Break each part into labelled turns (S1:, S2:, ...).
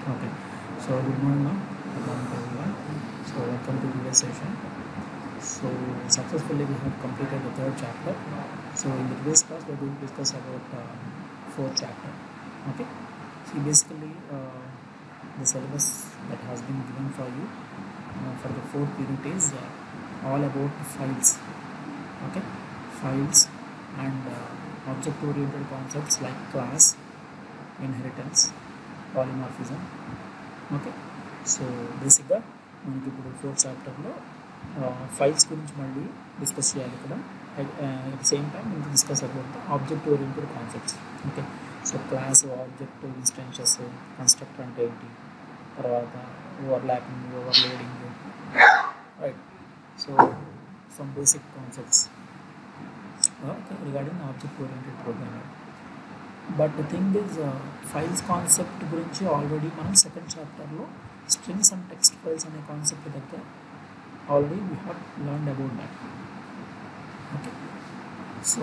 S1: Okay. So good morning, ma'am. Good morning everyone. So welcome to today's session. So successfully we have completed the third chapter. So in the previous class we are going to discuss about uh, fourth chapter. Okay. See basically uh, the syllabus that has been given for you uh, for the fourth unit is uh, all about files. Okay. Files and uh, object oriented concepts like class, inheritance, polymorphism okay so బేసిక్గా మనకి ఇప్పుడు fourth చాప్టర్లో files గురించి మళ్ళీ discuss చేయాలి ఇక్కడ at same time మనకి discuss about object oriented concepts okay so class object instances constructor అంటే ఏంటి తర్వాత overlapping overloading right so some basic concepts regarding object oriented programming but the thing is files concept గురించి already మనం second చాప్టర్లో strings and text files అనే concept దగ్గర already we have learn about that okay so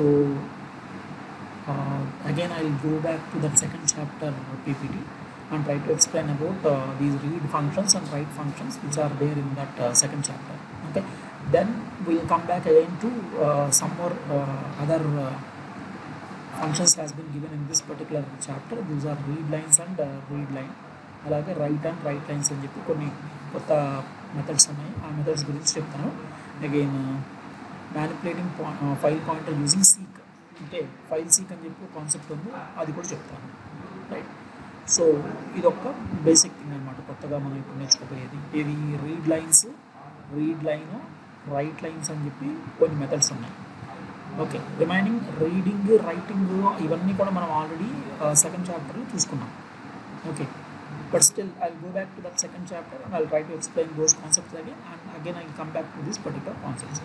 S1: again I will go back to that second chapter PPT and try to explain about uh, these read functions and write functions which are there in that uh, second chapter okay then we'll come back again to uh, some more uh, other uh, functions has been given in this particular chapter these are read lines and uh, read line అలాగే write and write lines అని చెప్పి కొన్ని కొత్త methods ఉన్నాయి ఆ methods గురించి చెప్తాను again manipulating file pointer using seek అంటే ఫైల్ సీక్ అని చెప్పి కాన్సెప్ట్ ఉంది అది కూడా చెప్తాను రైట్ సో ఇది ఒక బేసిక్ థింగ్ అనమాట కొత్తగా మనం ఇప్పుడు నేర్చుకోపోయేది ఇది read lines read line write lines అని చెప్పి కొన్ని మెథడ్స్ ఉన్నాయి ఓకే రిమైనింగ్ రీడింగ్ రైటింగ్ ఇవన్నీ కూడా మనం ఆల్రెడీ సెకండ్ చాప్టర్లో చూసుకున్నాం okay but still I go back to that second chapter and I try to explain those concepts again and again I come back to this particular concepts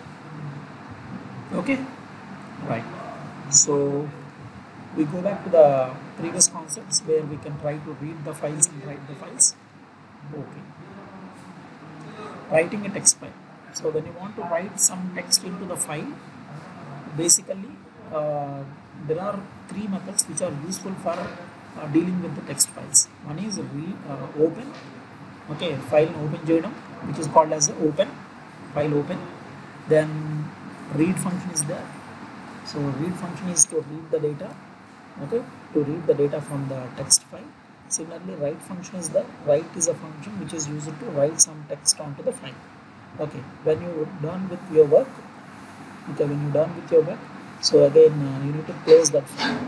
S1: okay right so we go back to the previous concepts where we can try to read the files and write the files okay writing a text file so when you want to write some text into the file basically uh, there are three methods which are useful for uh, dealing with the text files one is re- uh, open okay file open చేయడం which is called as open file open then read function is there so read function is to read the data okay to read the data from the text file similarly write function is the write is a function which is used to write some text onto the file okay when you're done with your work okay when you're done with your work so again uh, you need to close that file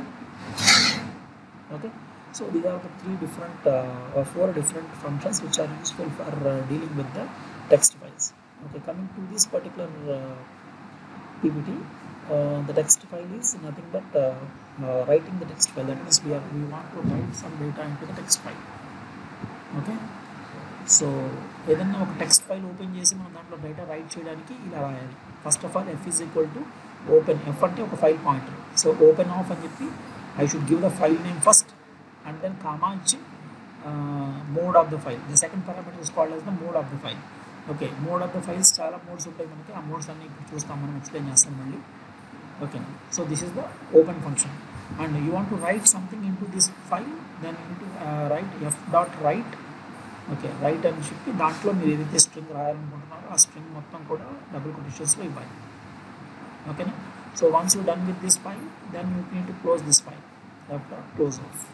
S1: okay so these are the three different uh, or four different functions which are useful for uh, dealing with the text files okay coming to this particular uh, ppt uh, the text file is nothing but uh, uh, writing the text file that means we are we want to write some data into the text file okay so ఏదన్నా ఒక text file open చేసి మనం దాంట్లో data right చేయడానికి ఇలా రాయాలి first of all F is equal to open F అంటే ఒక file pointer so open of అని చెప్పి I should give the file name first and then comma ఇచ్చి mode of the file the second parameter is called as the mode of the file okay mode of the files చాలా modes ఉంటాయి మనకి ఆ modes అన్ని ఇప్పుడు చూస్తాం మనం explain చేస్తాం మళ్ళీ okay so this is the open function and you want to write something into this file then you need to uh, write f dot write okay write అని చెప్పి దాంట్లో మీరు ఏదైతే స్ట్రింగ్ రాయాలనుకుంటున్నారో ఆ స్ట్రింగ్ మొత్తం కూడా డబుల్ కొటేషన్స్లో ఇవ్వాలి ఓకేనా so once you done with this file then you need to close this file after close off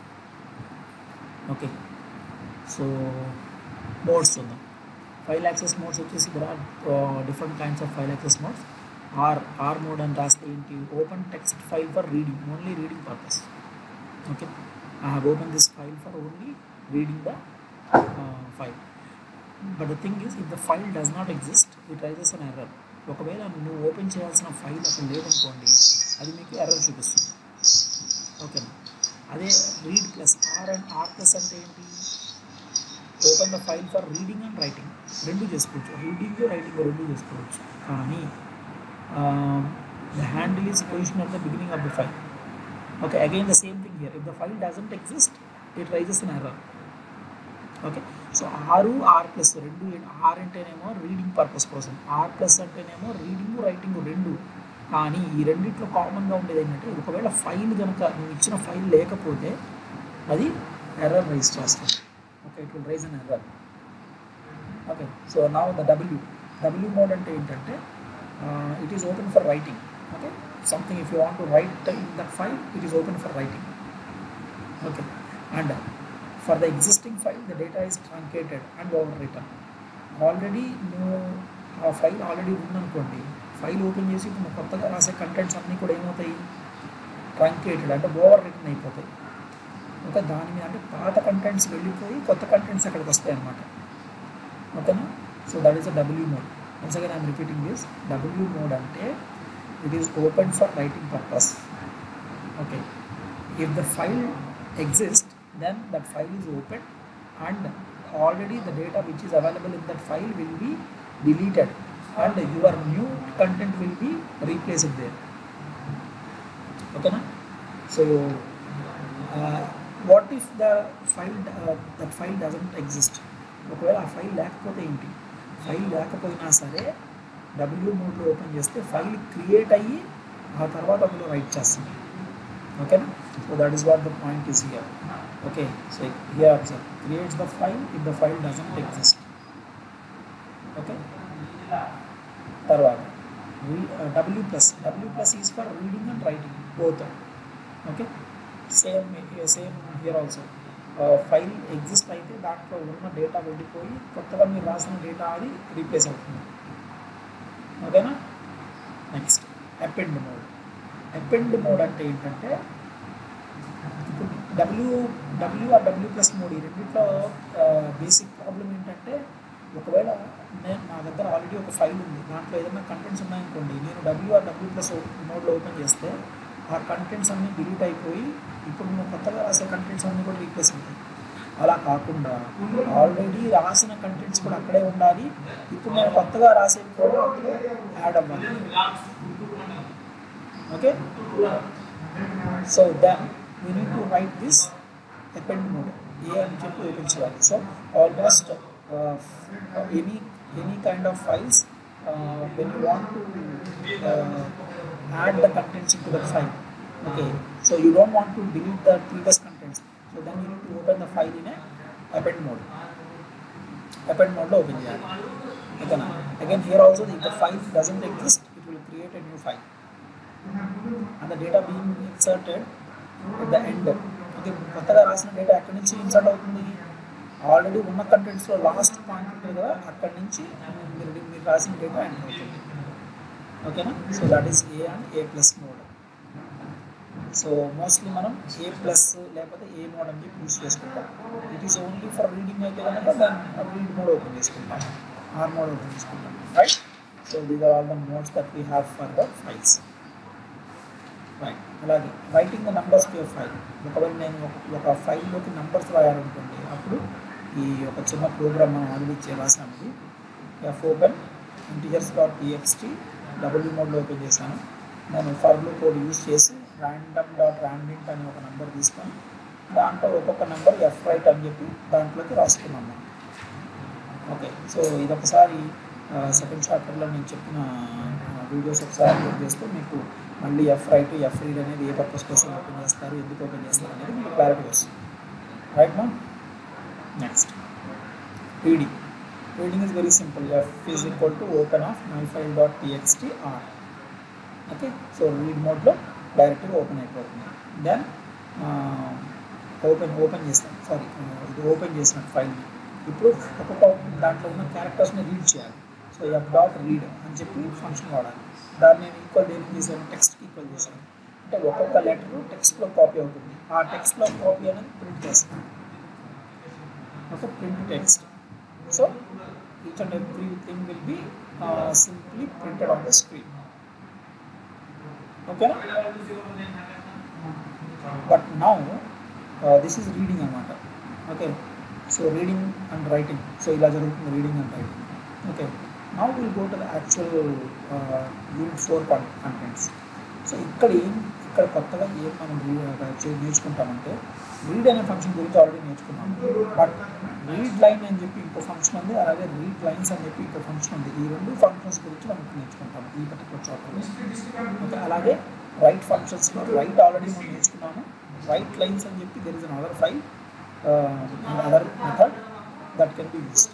S1: okay so modes చూద్దాం ఫైల్ యాక్సెస్ మోడ్స్ వచ్చేసి there are different kinds of file access modes are R mode అని రాస్తే ఏంటి open text file for reading only reading purpose okay I have open this file for only reading the file but the thing is if the file does not exist it raises an error ఒకవేళ నువ్వు open చేయాల్సిన file అక్కడ లేదనుకోండి అది మీకు error చూపిస్తుంది ఓకేనా అదే read plus R and R plus అంటే ఏంటి open the file for reading and writing రెండు చేసుకోవచ్చు రీడింగ్ రైటింగ్ రెండు చేసుకోవచ్చు కానీ the handle is positioned at the beginning of the file. Okay, again the same thing here. If the file doesn't exist, it raises an error. Okay so ఆరు R plus రెండు R అంటేనేమో reading purpose కోసం R plus అంటేనేమో reading writing రెండు కానీ ఈ రెండిట్లో కామన్గా ఉండేది ఏంటంటే ఒకవేళ ఫైల్ కనుక నువ్వు ఇచ్చిన ఫైల్ లేకపోతే అది ఎర్రర్ రైజ్ చేస్తుంది okay it will raise an error okay so now the w w mode అంటే ఏంటంటే uh, it is open for writing okay something if you want to write in that file it is open for writing okay and for the existing file the data is truncated and overwritten already నువ్వు ఆ file already ఉందనుకోండి file open చేసి ఇప్పుడు నువ్వు కొత్తగా రాసే contents అన్నీ కూడా ఏమవుతాయి ట్రంకేటెడ్ అంటే ఓవర్ రిటర్న్ అయిపోతాయి ఓకే దాని మీద అంటే పాత కంటెంట్స్ వెళ్ళిపోయి కొత్త కంటెంట్స్ అక్కడికి వస్తాయి అన్నమాట ఓకేనా so that is a W mode once again I'm repeating this W mode అంటే it is open for writing purpose okay if the file exist then that file is open and already the data which is available in that file will be deleted and your new content will be replaced there okay na? so uh, what if the file uh, that file doesn't exist ఒకవేళ ఆ file లేకపోతే ఏంటి file లేకపోయినా సరే W మోడ్లో open చేస్తే file create అయ్యి ఆ తర్వాత అందులో రైట్ చేస్తుంది ఓకేనా so that is what the point is here okay so here observe creates the file if the file doesn't exist okay తర్వాత w plus w plus is for reading and writing both okay same same here also file exist అయితే దాంట్లో ఉన్న data వెళ్ళిపోయి కొత్తగా మీరు రాసిన data అది replace అవుతుంది ఓకేనా next append mode append mode అంటే ఏంటంటే ఇప్పుడు W W or W plus mode ఈ రెండింటిలో బేసిక్ ప్రాబ్లం ఏంటంటే ఒకవేళ నేను నా దగ్గర ఆల్రెడీ ఒక ఫైల్ ఉంది దాంట్లో ఏదైనా కంటెంట్స్ ఉన్నాయనుకోండి నేను డబ్ల్యూ ఆర్ డబ్ల్యూ ప్లస్ మోడ్లో ఓపెన్ చేస్తే ఆ కంటెంట్స్ అన్నీ డిలీట్ అయిపోయి ఇప్పుడు నేను కొత్తగా రాసే కంటెంట్స్ అన్నీ కూడా రీప్లేస్ అవుతాయి అలా కాకుండా ఆల్రెడీ రాసిన కంటెంట్స్ కూడా అక్కడే ఉండాలి ఇప్పుడు నేను కొత్తగా రాసేవి కూడా అందులో యాడ్ అవ్వాలి okay so then we need to write this append mode A అని చెప్పి ఓపెన్ చేయాలి so almost any any kind of files when you want to add the contents in to the file okay so you don't want to delete the previous contents so then you need to open the file in append mode append మోడ్లో open చేయాలి ఓకేనా again here also if the file doesn't exist it will create a new file and the data being inserted at the end okay కొత్తగా రాసిన data ఎక్కడి నుంచి insert అవుతుంది already ఉన్న కంటెంట్స్లో last point ఉంటుంది కదా అక్కడి నుంచి మీరు మీరు రాసిన డేటా ఎంటర్ అవుతుంది ఓకేనా so that is A and A plus mode so mostly మనం ఏ ప్లస్ లేకపోతే ఏ మోడ్ అని చెప్పి యూస్ చేసుకుంటాం it is only for reading అయితే కనుక దాన్ని రీడ్ మోడ్ ఓపెన్ చేసుకుంటాం ఆర్ మోడ్ ఓపెన్ చేసుకుంటాం right so these are all the modes that we have for the files right అలాగే writing the numbers to file ఒకవేళ నేను ఒక- ఒక ఫైల్లోకి నంబర్స్ రాయాలనుకోండి అప్పుడు ఈ ఒక చిన్న ప్రోగ్రామ్ మనం ఆల్రెడీ రాసాము ఇది F open integers dot TXT W మోడ్లో ఓపెన్ చేశాను నేను ఫర్లో కోడ్ యూస్ చేసి ర్యాండమ్ డాట్ ర్యాండింట్ అని ఒక నెంబర్ తీసుకొని దాంట్లో ఒక్కొక్క నెంబర్ ఎఫ్ రైట్ అని చెప్పి దాంట్లోకి రాసుకున్నాను నేను ఓకే సో ఇది ఒకసారి సెకండ్ చాప్టర్లో నేను చెప్పిన వీడియోస్ ఒకసారి అప్లోడ్ చేస్తే మీకు మళ్ళీ ఎఫ్ రైట్ ఎఫ్ రీడ్ అనేది ఏ పర్పస్ కోసం ఓపెన్ చేస్తారు ఎందుకు ఓపెన్ చేస్తారు అనేది మీకు క్లారిటీ వస్తుంది రైట్ మా next reading reading is very simple F is equal to open of my file dot TXT R okay so read మోడ్లో డైరెక్ట్గా ఓపెన్ అయిపోతుంది దెన్ ఓపెన్ ఓపెన్ చేస్తాం సారీ ఇది ఓపెన్ చేసిన ఫైల్ని ఇప్పుడు ఒక్కొక్క దాంట్లో ఉన్న క్యారెక్టర్స్ని రీడ్ చేయాలి సో ఎఫ్ డాట్ రీడ్ అని చెప్పి ఫంక్షన్ వాడాలి దాన్ని నేను ఈక్వల్ దేనికి చేశాను టెక్స్ట్కి ఈక్వల్ చేశాను అంటే ఒక్కొక్క లెటర్ టెక్స్ట్లో కాపీ అవుతుంది ఆ టెక్స్ట్లో కాపీ అనేది ప్రింట్ చేస్తాను okay print text so each and every thing will be simply printed on the screen okay but now this is reading అనమాట okay so reading and writing so ఇలా జరుగుతుంది reading and writing okay now will go to the actual unit four contents so ఇక్కడ ఏం ఇక్కడ కొత్తగా ఏం మనం రీ- చే- నేర్చుకుంటామంటే రీడ్ అనే ఫంక్షన్ గురించి ఆల్రెడీ నేర్చుకున్నాం బట్ రీడ్ లైన్ అని చెప్పి ఇంకో ఫంక్షన్ ఉంది అలాగే రీడ్ లైన్స్ అని చెప్పి ఇంకో ఫంక్షన్ ఉంది ఈ రెండు ఫంక్షన్స్ గురించి మనం నేర్చుకుంటాం ఈ పర్టికులర్ చాప్టర్లో ఓకే అలాగే రైట్ ఫంక్షన్స్లో రైట్ ఆల్రెడీ మనం నేర్చుకున్నాము రైట్ లైన్స్ అని చెప్పి there is an other five other method that can be used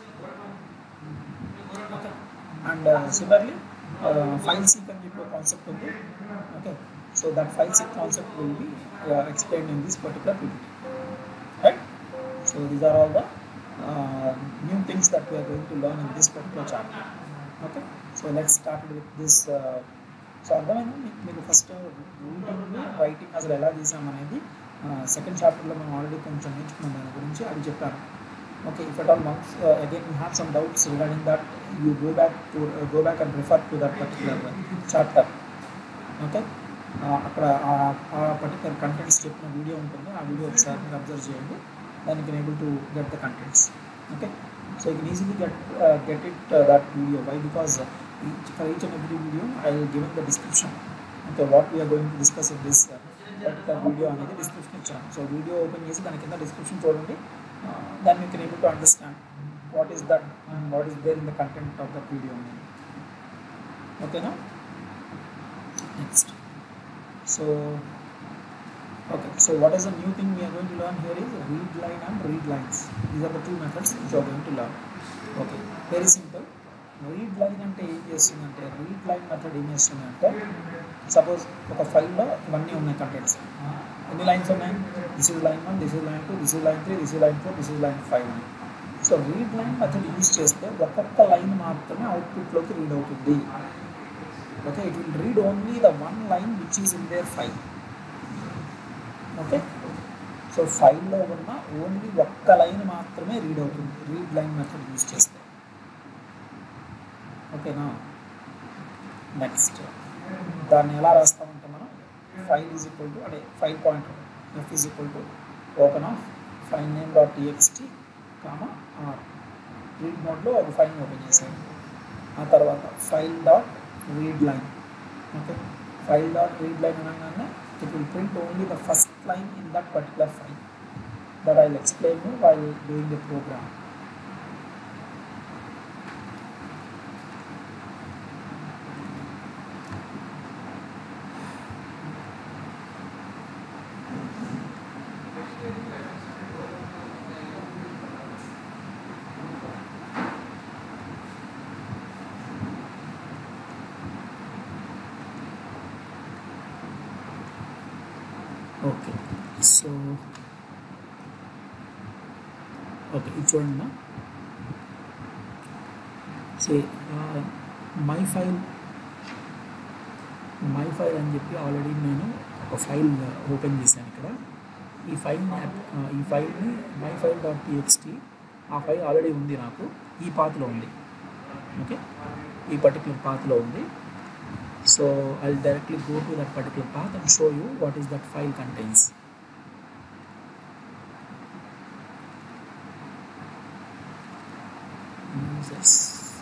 S1: okay and uh, similarly uh, file seek అని చెప్పి కాన్సెప్ట్ ఉంది okay so that file seek concept will be uh, explained in this particular ppt right so these are all the uh, new things that we are going to learn in this particular chapter okay so let's start with this uh, so అర్థమైంది మీకు మీకు first reading writing అసలు ఎలా చేసామనేది second చాప్టర్లో మేము already కొంచెం నేర్చుకున్నాం దాని గురించి అది చెప్పాను okay if at all months again you have some doubts regarding that you go back to go back and refer to that particular chapter okay అక్కడ ఆ పర్టికులర్ కంటెంట్స్ చెప్పిన వీడియో ఉంటుంది ఆ వీడియో ఒకసారి మీరు అబ్జర్వ్ చేయండి దాన్ని can able to get the contents okay so you can easily get get it that video why because each, for each and every video I will give in the description okay what we are going to discuss in this uh, particular video అనేది description ఇచ్చాను సో video open చేసి దాని కింద description చూడండి దాన్ని you can able to understand what is that what is there in the content of that video అనేది ఓకేనా next so okay so what is the new thing we are going to learn here is read line and read lines these are the two methods which we are going to learn okay very simple read line అంటే ఏం చేస్తుందంటే read line method ఏం చేస్తుందంటే suppose ఒక ఫైల్లో ఇవన్నీ ఉన్నాయి contents ఎన్ని లైన్స్ ఉన్నాయి this is line one this is line two this is line three this is line four this is line five so read line method use చేస్తే ఒక్కొక్క లైన్ మాత్రమే అవుట్పుట్లోకి రీడ్ అవుతుంది okay it will read only the one line which is in there file okay so ఫైల్లో ఉన్న only ఒక్క లైన్ మాత్రమే రీడ్ అవుతుంది రీడ్ లైన్ మెథడ్ యూజ్ చేస్తే ఓకేనా నెక్స్ట్ దాన్ని ఎలా రాస్తామంటే మనం ఫైల్ ఈజ్ ఈక్వల్ టు అంటే file pointer F is equal to open of file name dot TXT comma R read మోడ్లో ఒక ఫైల్ని ఓపెన్ చేశాను ఆ తర్వాత file dot read line okay file dot read line అనగానే it will print only the first line in that particular file that I will explain you while doing the program okay so okay ఇది చూడండి say my file my file అని చెప్పి already నేను ఒక file open చేశాను ఇక్కడ ఈ ఫైల్ని ఈ ఫైల్ని మై ఫైల్ డాట్ టీఎక్స్టీ ఆ ఫైల్ ఆల్రెడీ ఉంది నాకు ఈ పాత్లో ఉంది ఓకే ఈ పర్టికులర్ పాత్లో ఉంది so I'll directly go to that particular path and show you what is that file contains users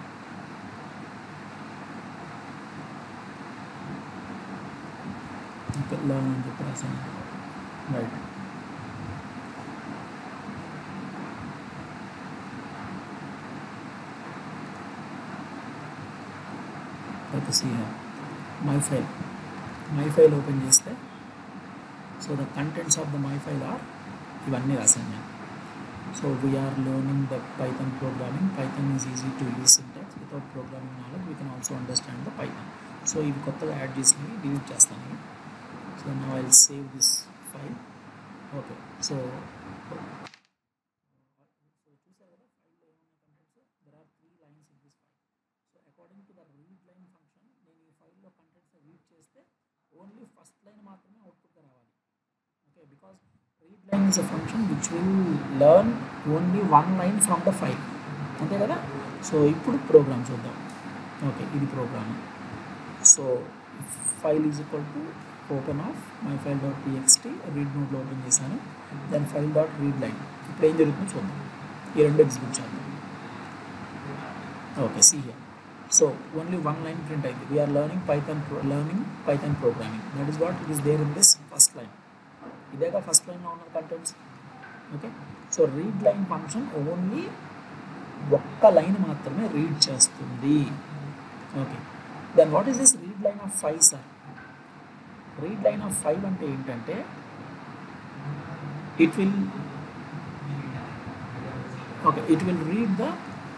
S1: learn the present right let us see here my file my file open చేస్తే so the contents of the my file are ఇవన్నీ రాశాను నేను so we're learning the Python programming Python is easy to use syntax without programming knowledge we can also understand the Python so ఇవి కొత్తగా add చేసినవి delete చేస్తాను so no I save this file okay so చూసారు కదా ఫైల్లో ఏమన్నా contents there are three lines in this file so according to the read line function నేను ఈ ఫైల్లో కంటెంట్స్ రీడ్ చేస్తే ఓన్లీ ఫస్ట్ లైన్ మాత్రమే అవుట్పుట్గా రావాలి okay because read line is a function which will learn only one line from the file అంతే కదా సో ఇప్పుడు ప్రోగ్రామ్ చూద్దాం ఓకే ఇది program so file is equal to open of my file dot TXT read నోట్లో open చేశాను then file dot read line ఇప్పుడు ఏం జరుగుతుందో చూద్దాం ఈ రెండు ఎగ్జిక్యూట్ చేద్దాం okay see here so only one line print అయింది we're learning Python learning Python programming that is what it is there in this first line ఇదేగా ఫస్ట్ లైన్లో ఉన్న contents okay so read line function only ఒక్క లైన్ మాత్రమే read చేస్తుంది okay then what is this read line of five sir read line of five అంటే ఏంటంటే it will okay it will read the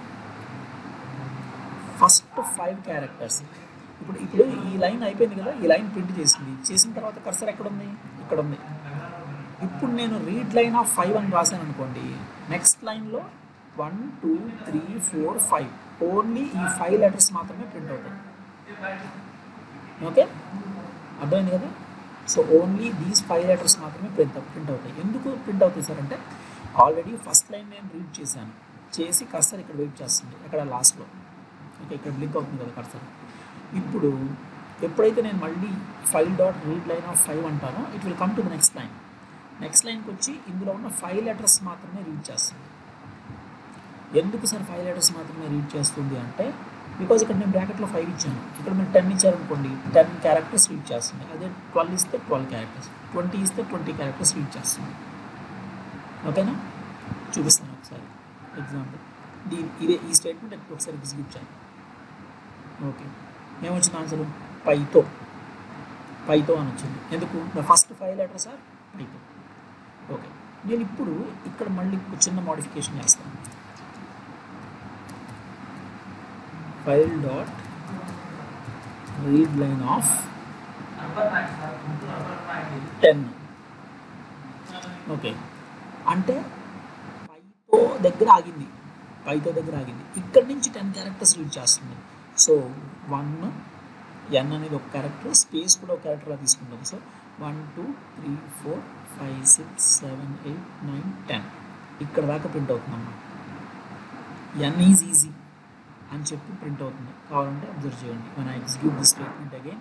S1: first five characters ఇప్పుడు ఇప్పుడు ఈ line అయిపోయింది కదా ఈ లైన్ ప్రింట్ చేసింది చేసిన తర్వాత కర్సర్ ఎక్కడ ఉంది ఇక్కడ ఉంది ఇప్పుడు నేను రీడ్ లైన్ ఆఫ్ ఫైవ్ అని రాశాను అనుకోండి నెక్స్ట్ లైన్లో one two three four five only ఈ ఫైవ్ లెటర్స్ మాత్రమే ప్రింట్ అవుతాయి ఓకే అర్థమైంది కదా so only these five letters మాత్రమే ప్రింట్ ప్రింట్ అవుతాయి ఎందుకు ప్రింట్ అవుతాయి సార్ అంటే ఆల్రెడీ ఫస్ట్ లైన్ నేను రీడ్ చేశాను చేసి కర్సర్ ఇక్కడ వెయిట్ చేస్తుంది ఇక్కడ లాస్ట్లో ఓకే ఇక్కడ బ్లింక్ అవుతుంది కదా కర్సర్ ఇప్పుడు ఎప్పుడైతే నేను మళ్ళీ five dot read line of five అంటానో it will come to the next line next లైన్కి వచ్చి ఇందులో ఉన్న ఫైవ్ లెటర్స్ మాత్రమే రీడ్ చేస్తుంది ఎందుకు సార్ ఫైవ్ లెటర్స్ మాత్రమే రీడ్ చేస్తుంది అంటే బికాజ్ ఇక్కడ నేను బ్రాకెట్లో ఫైవ్ ఇచ్చాను ఇక్కడ మీరు టెన్ ఇచ్చారనుకోండి టెన్ క్యారెక్టర్స్ రీడ్ చేస్తుంది అదే ట్వెల్వ్ ఇస్తే ట్వెల్వ్ క్యారెక్టర్స్ ట్వంటీ ఇస్తే ట్వంటీ క్యారెక్టర్స్ రీడ్ చేస్తుంది ఓకేనా చూపిస్తాను ఒకసారి ఎగ్జాంపుల్ దీని ఇదే ఈ స్టేట్మెంట్ ఒకసారి ఎగ్జిక్యూట్ చేయాలి ఓకే ఏమొచ్చింది ఆన్సర్ పైతో పైతో అని వచ్చింది ఎందుకు the first five letters are Pytho okay నేను ఇప్పుడు ఇక్కడ మళ్ళీ ఒక చిన్న మోడిఫికేషన్ చేస్తాను file dot read line of ten okay అంటే పైతో దగ్గర ఆగింది పైతో దగ్గర ఆగింది ఇక్కడ నుంచి టెన్ క్యారెక్టర్స్ రీడ్ చేస్తుంది సో వన్ ఎన్ అనేది ఒక క్యారెక్టర్ స్పేస్ కూడా ఒక క్యారెక్టర్లా తీసుకుంటాం so one two three four five six seven eight nine ten ఇక్కడ దాకా ప్రింట్ అవుతుందమ్మా ఎన్ ఈజ్ ఈజీ అని చెప్పి ప్రింట్ అవుతుంది కావాలంటే అబ్జర్వ్ చేయండి మన ఎగ్జిక్యూట్ ది స్టేట్మెంట్ అగైన్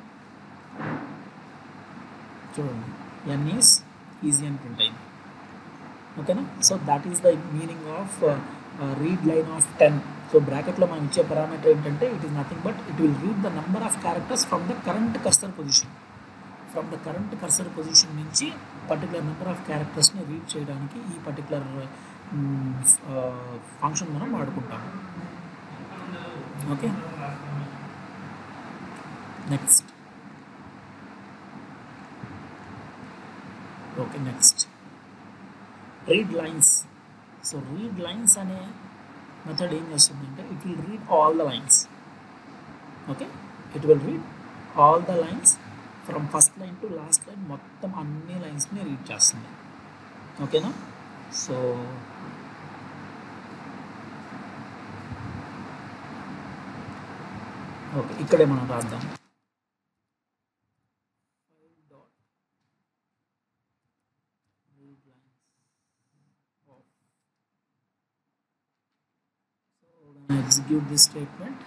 S1: చూడండి ఎన్ ఈజ్ ఈజీ అని ప్రింట్ అయింది ఓకేనా so that is the meaning of read line of ten so బ్రాకెట్లో మనం ఇచ్చే పారామీటర్ ఏంటంటే it is nothing but it will read the number of characters from the current cursor position from the current cursor position నుంచి particular number of క్యారెక్టర్స్ని read చేయడానికి ఈ particular function మనం వాడుకుంటాము okay next okay next read lines so read lines అనే method ఏం చేస్తుందంటే it will read all the lines okay it will read all the lines from first line to last line మొత్తం అన్ని లైన్స్ని read చేస్తుంది ఓకేనా so okay ఇక్కడే మనం రాద్దాం execute this statement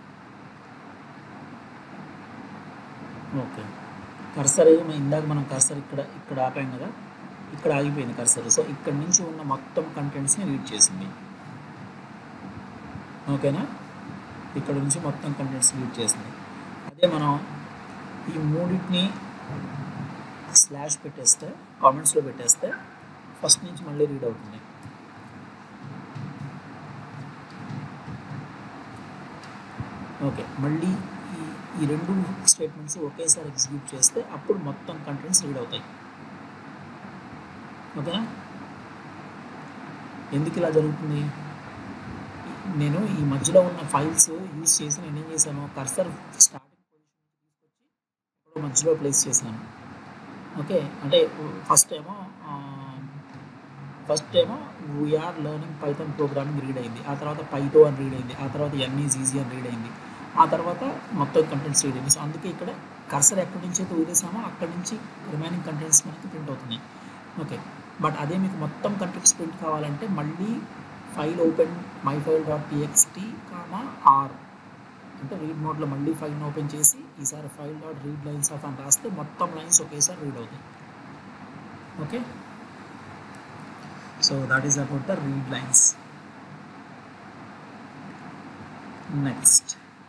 S1: okay cursor ఏమో ఇందాక మనం కర్సర్ ఇక్కడ ఇక్కడ ఆపాం కదా ఇక్కడ ఆగిపోయింది కర్సర్ సో ఇక్కడ నుంచి ఉన్న మొత్తం కంటెంట్స్ని రీడ్ చేసింది ఓకేనా ఇక్కడ నుంచి మొత్తం కంటెంట్స్ రీడ్ చేసింది అదే మనం ఈ మూడింటిని స్లాష్ పెట్టేస్తే కామెంట్స్లో పెట్టేస్తే ఫస్ట్ నుంచి మళ్ళీ రీడ్ అవుతుంది ఓకే మళ్ళీ ఈ ఈ రెండు స్టేట్మెంట్స్ ఒకేసారి ఎగ్జిక్యూట్ చేస్తే అప్పుడు మొత్తం కంటెంట్స్ రీడ్ అవుతాయి ఓకేనా ఎందుకు ఇలా జరుగుతుంది నేను ఈ మధ్యలో ఉన్న ఫైల్స్ యూజ్ చేసి నేను ఏం చేశాను కర్సర్ స్టార్టింగ్ పొజిషన్ తీసుకొచ్చి మధ్యలో ప్లేస్ చేశాను ఓకే అంటే ఫస్ట్ ఏమో ఫస్ట్ ఏమో we are learning Python programming read అయింది ఆ తర్వాత పైతో అని రీడ్ అయింది ఆ తర్వాత ఎన్ఈజ్ ఈజీ అని రీడ్ అయింది ఆ తర్వాత మొత్తం కంటెంట్స్ రీడ్ అయింది సో అందుకే ఇక్కడ కర్సర్ ఎక్కడి నుంచి అయితే వదిలేసామో అక్కడి నుంచి రిమైనింగ్ కంటెంట్స్ మనకి ప్రింట్ అవుతున్నాయి ఓకే బట్ అదే మీకు మొత్తం కంటెంట్స్ ప్రింట్ కావాలంటే మళ్ళీ file open my file dot TXT comma R అంటే రీడ్ మోడ్లో మళ్ళీ ఫైల్ని ఓపెన్ చేసి ఈసారి file dot read lines of అని రాస్తే మొత్తం లైన్స్ ఒకేసారి రీడ్ అవుతాయి okay so that is about the read lines next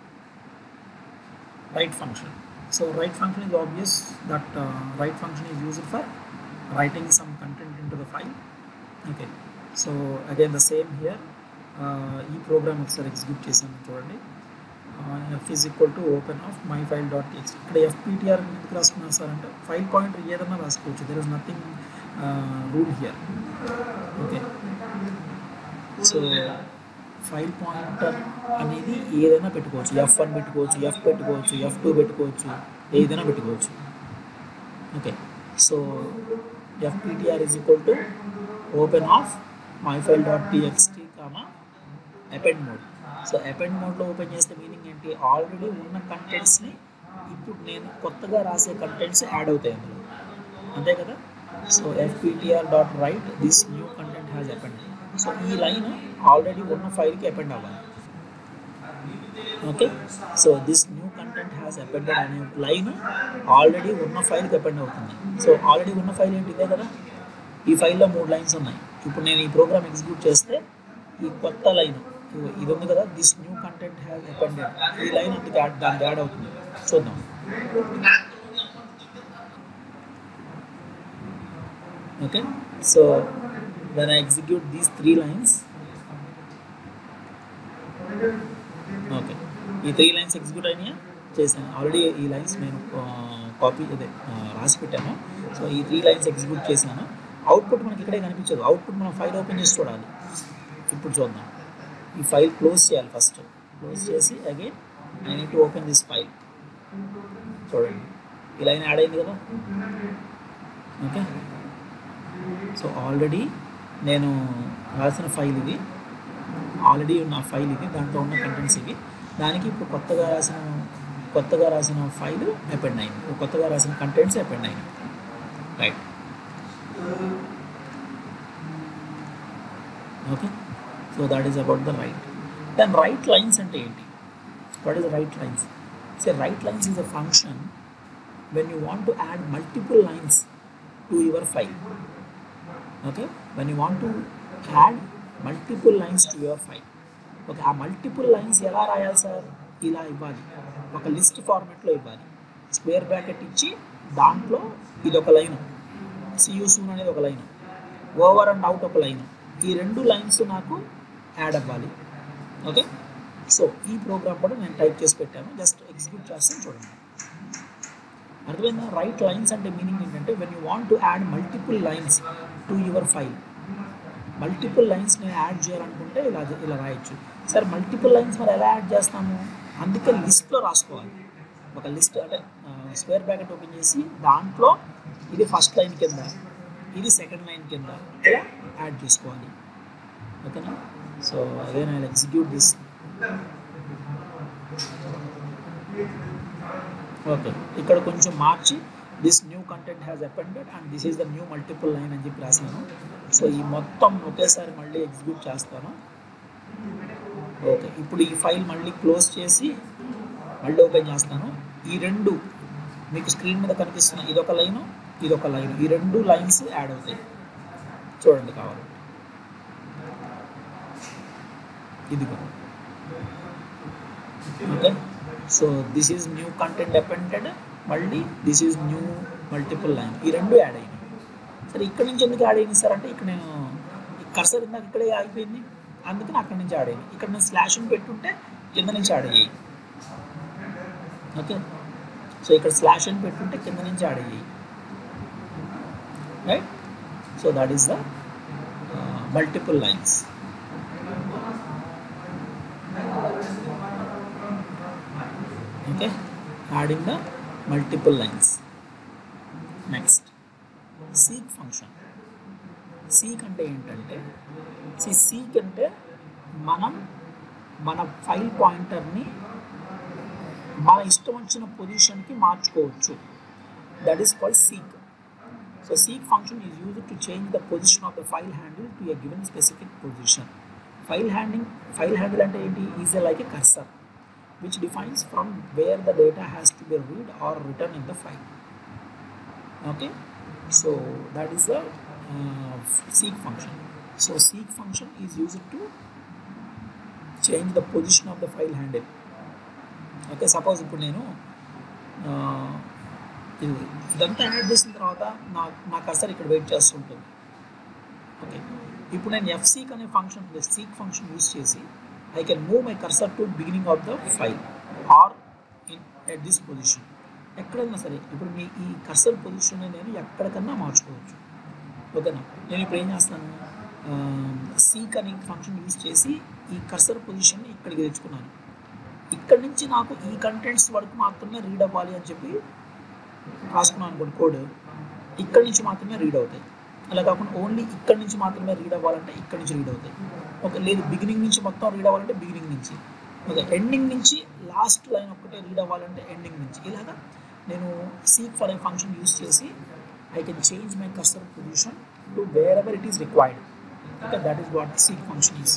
S1: write function so write function is obvious that uh, write function is used for writing some content into the file okay so again the same here ఈ program ఒకసారి execute చేసాను చూడండి F is equal to open of my file dot TX ఇక్కడ FPTR ఎందుకు రాసుకున్నారు sir అంటే file pointer ఏదన్నా రాసుకోవచ్చు there is nothing rule here okay so file pointer అనేది ఏదైనా పెట్టుకోవచ్చు ఎఫ్ వన్ పెట్టుకోవచ్చు ఎఫ్ పెట్టుకోవచ్చు ఎఫ్ టూ పెట్టుకోవచ్చు ఏదైనా పెట్టుకోవచ్చు okay so FPTR is equal to open of my file dot TXT comma append mode so append మోడ్లో open చేస్తే మీనింగ్ ఏంటి ఆల్రెడీ ఉన్న కంటెంట్స్ని ఇప్పుడు నేను కొత్తగా రాసే కంటెంట్స్ యాడ్ అవుతాయి అందులో అంతే కదా so FPTR dot write this new content has append so ఈ లైన్ ఆల్రెడీ ఉన్న ఫైల్కి అపెండ్ అవ్వాలి okay so this new content has appended అనే లైన్ ఆల్రెడీ ఉన్న ఫైల్కి అపెండ్ అవుతుంది సో ఆల్రెడీ ఉన్న ఫైల్ ఏంటి ఇదే కదా ఈ ఫైల్లో మూడు లైన్స్ ఉన్నాయి ఇప్పుడు నేను ఈ ప్రోగ్రామ్ ఎగ్జిక్యూట్ చేస్తే ఈ కొత్త లైన్ ఇది ఉంది కదా this new content has appended ఈ లైన్ అందుకు యాడ్ దానికి యాడ్ అవుతుంది చూద్దాం okay so when i execute these three lines okay ఈ త్రీ లైన్స్ ఎగ్జిక్యూట్ అయినాయా చేశాను ఆల్రెడీ ఈ లైన్స్ నేను కాపీ అదే ఆ, రాసి పెట్టాను సో ఈ త్రీ లైన్స్ ఎగ్జిక్యూట్ చేశాను అవుట్పుట్ మనకి ఇక్కడే కనిపించదు అవుట్పుట్ మనం ఫైల్ ఓపెన్ చేసి చూడాలి ఇప్పుడు చూద్దాం ఈ ఫైల్ క్లోజ్ చేయాలి ఫస్ట్ క్లోజ్ చేసి again I need to open this file చూడండి ఈ లైన్ యాడ్ అయింది కదా ఓకే సో ఆల్రెడీ నేను రాసిన ఫైల్ ఇది ఆల్రెడీ ఉన్న ఫైల్ ఇది దాంట్లో ఉన్న కంటెంట్స్ ఇవి దానికి ఇప్పుడు కొత్తగా రాసిన కొత్తగా రాసిన ఫైల్ అపెండ్ అయింది కొత్తగా రాసిన కంటెంట్స్ అపెండ్ అయింది right okay so that is about the write then write lines అంటే ఏంటి what is write lines say write lines is a function when you want to add multiple lines to your file okay when you want to add multiple lines to your file okay ఆ multiple lines ఎలా రాయాలి sir ఇలా ఇవ్వాలి ఒక list ఫార్మాట్లో ఇవ్వాలి square bracket ఇచ్చి దాంట్లో ఇది ఒక లైన్ సియూ సూన్ అనేది ఒక లైన్ ఓవర్ అండ్ అవుట్ ఒక లైన్ ఈ రెండు లైన్స్ నాకు యాడ్ అవ్వాలి ఓకే సో ఈ ప్రోగ్రామ్ కూడా నేను టైప్ చేసి పెట్టాను జస్ట్ ఎగ్జిక్యూట్ చేస్తాను చూడండి అర్థమైందా రైట్ లైన్స్ అంటే మీనింగ్ ఏంటంటే when you want to add multiple lines to your file multiple lines నేను యాడ్ చేయాలనుకుంటే ఇలా ఇలా రాయొచ్చు సార్ మల్టిపుల్ లైన్స్ మరి ఎలా యాడ్ చేస్తాము అందుకే లిస్ట్లో రాసుకోవాలి ఒక లిస్ట్ అంటే స్క్వేర్ బ్రాకెట్ ఓపెన్ చేసి దాంట్లో ఇది ఫస్ట్ లైన్ కింద ఇది సెకండ్ లైన్ కింద ఇలా యాడ్ చేసుకోవాలి ఓకేనా సో అదే నేను ఎగ్జిక్యూట్ దిస్ ఓకే ఇక్కడ కొంచెం మార్చి this new content has appended and this is the new multiple line అని చెప్పి రాసాను సో ఈ మొత్తం ఒకేసారి మళ్ళీ ఎగ్జిక్యూట్ చేస్తాను ఓకే ఇప్పుడు ఈ ఫైల్ మళ్ళీ క్లోజ్ చేసి మళ్ళీ ఓపెన్ చేస్తాను ఈ రెండు మీకు స్క్రీన్ మీద కనిపిస్తున్న ఇదొక లైన్ ఇదొక లైన్ ఈ రెండు లైన్స్ యాడ్ అవుతాయి చూడండి కావాలి ఇదిగో okay so this is new content appended మళ్ళీ this is new multiple line ఈ రెండు యాడ్ అయినాయి సరే ఇక్కడ నుంచి ఎందుకు యాడ్ అయింది సార్ అంటే ఇక్కడ నేను కర్సర్ ఇందాక ఇక్కడే ఆగిపోయింది అందుకని అక్కడి నుంచి యాడ్ అయింది ఇక్కడ నేను స్లాష్ పెట్టుంటే కింద నుంచి యాడ్ అయ్యాయి ఓకే సో ఇక్కడ స్లాష్ అని పెట్టుంటే కింద నుంచి యాడ్ అయ్యాయి right so that is the multiple lines okay adding the multiple lines next seek function seek అంటే ఏంటంటే see seek అంటే మనం మన ఫైల్ పాయింటర్ని మన ఇష్టం వచ్చిన పొజిషన్కి మార్చుకోవచ్చు that is called seek so seek function is use to change the position of the file handle to a given specific position file handing file handle అంటే ఏంటి is like a cursor which defines from where the data has to be read or written in the file. Okay, so that is the uh, seek function. So seek function is used to change the position of the file handle. Okay suppose ఇప్పుడు నేను ఆ, ఇది ఇదంతా add చేసిన తర్వాత నా నా cursor ఇక్కడ వెయిట్ చేస్తుంటుంది ఓకే ఇప్పుడు నేను ఎఫ్ సీక్ అనే ఫంక్షన్ సీక్ ఫంక్షన్ యూస్ చేసి I can move my cursor to beginning of the file or in at this position ఎక్కడైనా సరే ఇప్పుడు మీ ఈ కర్సర్ పొజిషన్ నేను ఎక్కడికన్నా మార్చుకోవచ్చు ఓకేనా నేను ఇప్పుడు ఏం చేస్తాను సీక్ అనే ఫంక్షన్ యూజ్ చేసి ఈ కర్సర్ పొజిషన్ ఇక్కడికి తెచ్చుకున్నాను ఇక్కడ నుంచి నాకు ఈ కంటెంట్స్ వరకు మాత్రమే రీడ్ అవ్వాలి అని చెప్పి రాసుకున్నాను అనుకోండి కోడ్ ఇక్కడ నుంచి మాత్రమే రీడ్ అవుతాయి అలా కాకుండా ఓన్లీ ఇక్కడ నుంచి మాత్రమే రీడ్ అవ్వాలంటే ఇక్కడ నుంచి రీడ్ అవుతాయి ఓకే లేదు బిగినింగ్ నుంచి మొత్తం రీడ్ అవ్వాలంటే బిగినింగ్ నుంచి ఓకే ఎండింగ్ నుంచి లాస్ట్ లైన్ ఒక్కటే రీడ్ అవ్వాలంటే ఎండింగ్ నుంచి ఇలాగా నేను seek for a function use చేసి I can change my customer position to wherever it is required okay that is what seek function is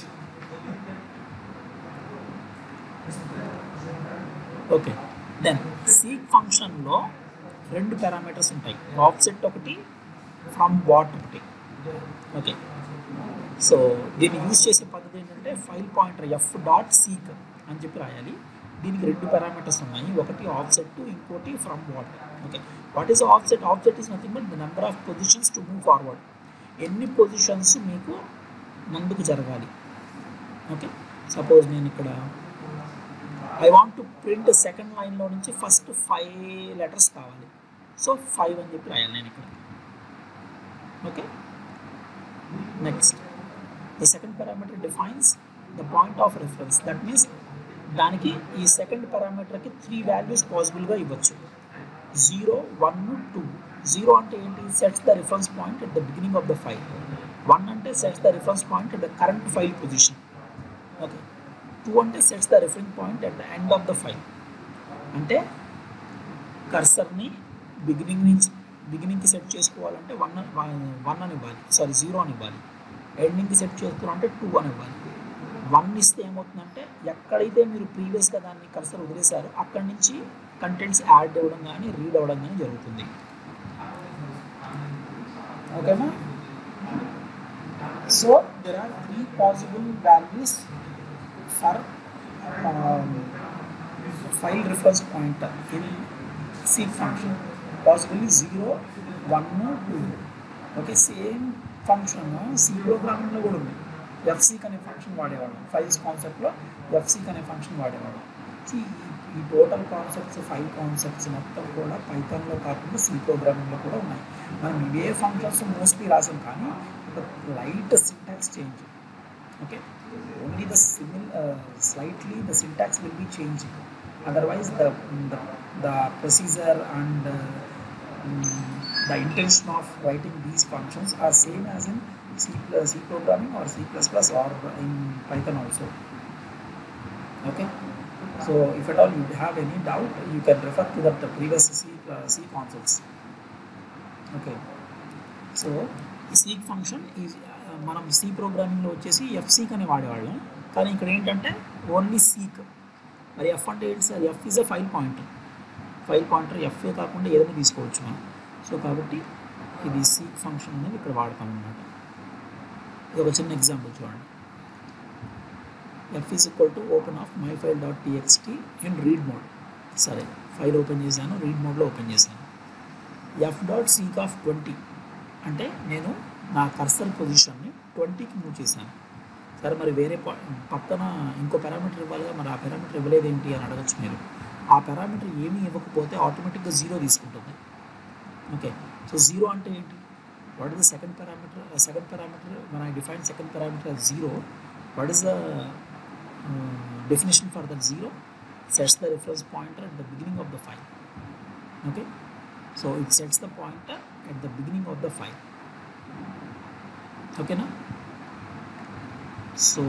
S1: okay then seek ఫంక్షన్లో రెండు parameters ఉంటాయి offset ఒకటి from what ఒకటి okay so దీన్ని use చేసే పద్ధతి ఏంటంటే file pointer F dot seek అని చెప్పి రాయాలి దీనికి రెండు పారామీటర్స్ ఉన్నాయి ఒకటి ఆఫ్సెట్ ఇంకోటి from what okay what is offset offset is nothing but the number of positions to move forward ఎన్ని పొజిషన్స్ మీకు ముందుకు జరగాలి ఓకే సపోజ్ నేను ఇక్కడ I want to print second లైన్లో నుంచి ఫస్ట్ ఫైవ్ లెటర్స్ కావాలి సో ఫైవ్ అని చెప్పి రాయాలి నేను ఇక్కడ okay next the second parameter defines the point of reference that means దానికి ఈ సెకండ్ పారామీటర్కి త్రీ వాల్యూస్ పాసిబుల్గా ఇవ్వచ్చు జీరో వన్ టూ జీరో అంటే ఏంటి sets the reference point at the beginning of the file one అంటే sets the reference point at the current file position okay two అంటే sets the reference point at the end of the file అంటే కర్సర్ని beginning నుంచి బిగినింగ్కి set చేసుకోవాలంటే one one అని ఇవ్వాలి sorry zero అని ఇవ్వాలి ఎండింగ్కి సెట్ చేసుకోవాలంటే టూ అని ఇవ్వాలి వన్ ఇస్తే ఏమవుతుందంటే ఎక్కడైతే మీరు ప్రీవియస్గా దాన్ని కర్సర్ వదిలేశారో అక్కడి నుంచి కంటెంట్స్ యాడ్ అవ్వడం కానీ రీడ్ అవ్వడం కానీ జరుగుతుంది ఓకేనా so there are three possible values for file reference pointer in seek function possibly zero one two okay same function C ప్రోగ్రామింగ్లో కూడా ఉంది ఎఫ్సీక్ అనే ఫంక్షన్ వాడేవాళ్ళం ఫైల్స్ కాన్సెప్ట్లో ఎఫ్సీక్ అనే ఫంక్షన్ వాడేవాళ్ళం సి ఈ టోటల్ కాన్సెప్ట్స్ ఫైవ్ కాన్సెప్ట్స్ మొత్తం కూడా పైథాన్లో కాకుండా సి ప్రోగ్రామింగ్లో కూడా ఉన్నాయి మనం ఇవే ఫంక్షన్స్ మోస్ట్లీ రాసాం కానీ light syntax change okay only the similar slightly the syntax will be changing otherwise the, the, the procedure and uh, um, the intention of writing these functions are same as in C, plus, C programming or C++ or in Python also. Okay. So if at all you have any doubt, you can refer to the previous C, uh, C concepts. Okay. So seek function ఈ మనం C ప్రోగ్రామింగ్లో వచ్చేసి ఎఫ్సీక్ అని వాడేవాళ్ళం కానీ ఇక్కడ ఏంటంటే only seek మరి F అంటే ఏంటి sir F is a file pointer file pointer F కాకుండా ఏదైనా తీసుకోవచ్చు మనం సో కాబట్టి ఇది సీక్ ఫంక్షన్ అనేది ఇక్కడ వాడతాం అనమాట ఇది ఒక చిన్న ఎగ్జాంపుల్ చూడండి F is equal to open of my file dot TXT in read mode సరే ఫైల్ ఓపెన్ చేశాను రీడ్ మోడ్లో ఓపెన్ చేశాను F dot seek of twenty అంటే నేను నా కర్సర్ పొజిషన్ని ట్వంటీకి మూవ్ చేశాను సరే మరి వేరే పక్కన ఇంకో పారామీటర్ ఇవ్వాలిగా మరి ఆ పారామీటర్ ఇవ్వలేదు ఏంటి అని అడగచ్చు మీరు ఆ పారామీటర్ ఏమీ ఇవ్వకపోతే ఆటోమేటిక్గా జీరో తీసుకుంటుంది ఓకే సో జీరో అంటే ఏంటి what is the second parameter second parameter మన I define second parameter zero what is the definition for that zero sets the reference pointer at the beginning of the file okay so it sets the pointer at the beginning of the file ఓకేనా so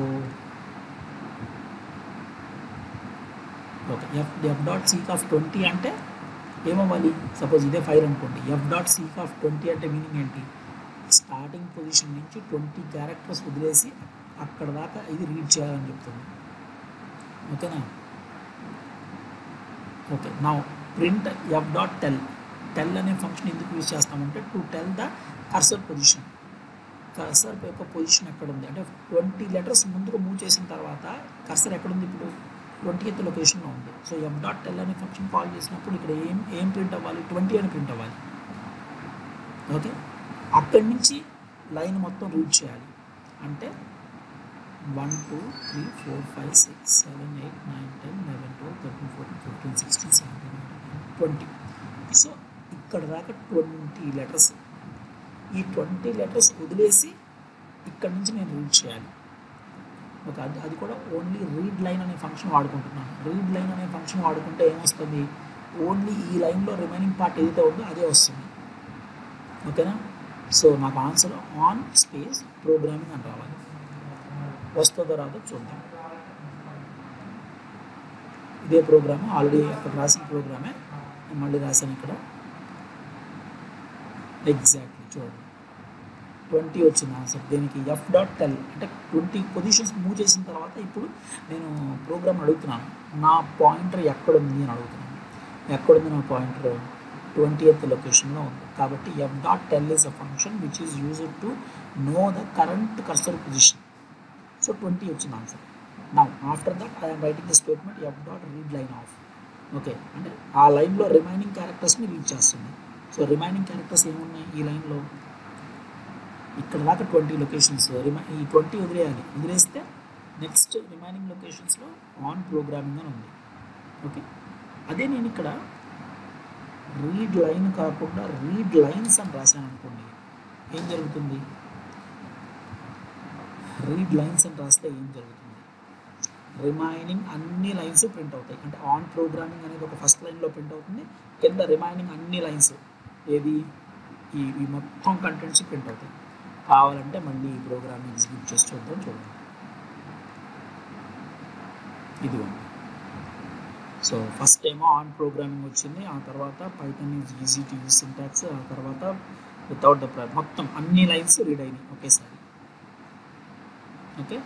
S1: okay F F dot seek of twenty అంటే ఏమవ్వాలి suppose ఇదే file అనుకోండి F dot seek of twenty అంటే meaning ఏంటి starting position నుంచి twenty characters వదిలేసి అక్కడ దాకా ఇది రీడ్ చేయాలని చెప్తుంది ఓకేనా ఓకే నా print F dot tell tell అనే ఫంక్షన్ ఎందుకు యూజ్ చేస్తామంటే to tell the cursor position cursor యొక్క పొజిషన్ ఎక్కడ ఉంది అంటే ట్వంటీ లెటర్స్ ముందుకు మూవ్ చేసిన తర్వాత కర్సర్ ఎక్కడుంది ఇప్పుడు ట్వంటీ ఎయిత్ లొకేషన్లో ఉంది సో ఎఫ్ డాట్ టెల్ అనే ఫంక్షన్ కాల్ చేసినప్పుడు ఇక్కడ ఏం ఏం ప్రింట్ అవ్వాలి ట్వంటీ అని ప్రింట్ అవ్వాలి ఓకే అక్కడి నుంచి లైన్ మొత్తం రీడ్ చేయాలి అంటే one two three four five six seven eight nine ten eleven twelve thirteen fourteen fifteen sixteen seventeen twenty so ఇక్కడ దాకా ట్వంటీ లెటర్స్ ఈ ట్వంటీ లెటర్స్ వదిలేసి ఇక్కడ నుంచి నేను రీడ్ చేయాలి ఓకే అది అది కూడా ఓన్లీ రీడ్ లైన్ అనే ఫంక్షన్ వాడుకుంటున్నాను రీడ్ లైన్ అనే ఫంక్షన్ వాడుకుంటే ఏమొస్తుంది ఓన్లీ ఈ లైన్లో రిమైనింగ్ పార్ట్ ఏదైతే ఉందో అదే వస్తుంది ఓకేనా సో నాకు ఆన్సర్ ఆన్ స్పేస్ ప్రోగ్రామింగ్ అని రావాలి వస్తుందో రాదో చూద్దాం ఇదే ప్రోగ్రామ్ ఆల్రెడీ అక్కడ రాసిన ప్రోగ్రామే నేను మళ్ళీ రాశాను ఇక్కడ ఎగ్జాక్ట్లీ చూడండి ట్వంటీ వచ్చింది ఆన్సర్ దీనికి ఎఫ్ డాట్ టెల్ అంటే ట్వంటీ పొజిషన్స్ మూవ్ చేసిన తర్వాత ఇప్పుడు నేను ప్రోగ్రామ్ అడుగుతున్నాను నా పాయింటర్ ఎక్కడుంది అని అడుగుతున్నాను ఎక్కడుంది నా పాయింటర్ ట్వంటీ ఎయిత్ లొకేషన్లో ఉంది కాబట్టి F dot tell is a function which is used to know the current cursor position so twenty వచ్చింది answer now after that I'm writing the statement F dot read line of okay అంటే ఆ లైన్లో remaining క్యారెక్టర్స్ని read చేస్తుంది so remaining characters ఏమున్నాయి ఈ లైన్లో ఇక్కడ దాకా ట్వంటీ లొకేషన్స్ రిమై ఈ ట్వంటీ వదిలేయాలి వదిలేస్తే నెక్స్ట్ రిమైనింగ్ లొకేషన్స్లో ఆన్ ప్రోగ్రామింగ్ అని ఉంది ఓకే అదే నేను ఇక్కడ రీడ్ లైన్ కాకుండా రీడ్ లైన్స్ అని రాశాను అనుకోండి ఏం జరుగుతుంది రీడ్ లైన్స్ అని రాస్తే ఏం జరుగుతుంది రిమైనింగ్ అన్ని లైన్స్ ప్రింట్ అవుతాయి అంటే ఆన్ ప్రోగ్రామింగ్ అనేది ఒక ఫస్ట్ లైన్లో ప్రింట్ అవుతుంది కింద రిమైనింగ్ అన్ని లైన్స్ ఏది ఈ ఈ మొత్తం కంటెంట్స్ ప్రింట్ అవుతాయి కావాలంటే మళ్ళీ ఈ ప్రోగ్రామ్ ఎగ్జిక్యూట్ చేసి చూద్దాం చూడండి ఇదిగోండి సో ఫస్ట్ ఏమో ఆన్ ప్రోగ్రామింగ్ వచ్చింది ఆ తర్వాత Python is easy to use syntax ఆ తర్వాత వితౌట్ ద మొత్తం అన్ని లైన్స్ రీడ్ అయినాయి ఒకేసారి okay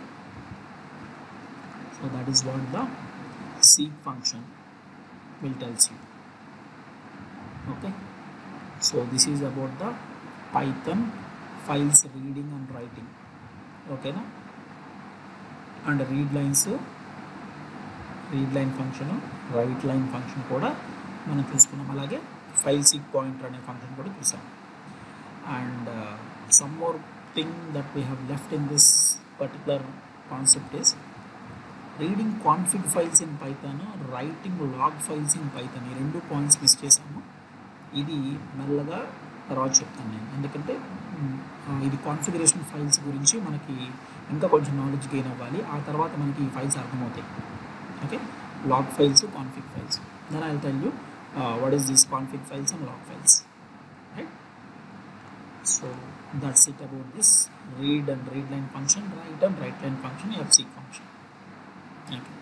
S1: so that is what the seek function will tells you okay so this is about the python files reading and writing okay na and read lines read line function write line function కూడా మనం చూసుకున్నాం అలాగే file seek pointer అనే function కూడా చూసాం and some more thing that we have left in this particular concept is reading config files in Python writing log files in Python ఈ రెండు points miss చేశాము ఇది మెల్లగా తర్వాత చెప్తాను నేను ఎందుకంటే మ్, ఆ, ఇది కాన్ఫిగరేషన్ ఫైల్స్ గురించి మనకి ఇంకా కొంచెం నాలెడ్జ్ గెయిన్ అవ్వాలి ఆ తర్వాత మనకి ఈ ఫైల్స్ అర్థమవుతాయి okay log files config files then I tell you what is these config files and log files right so that's it about this read and read line function write and write line function fc function okay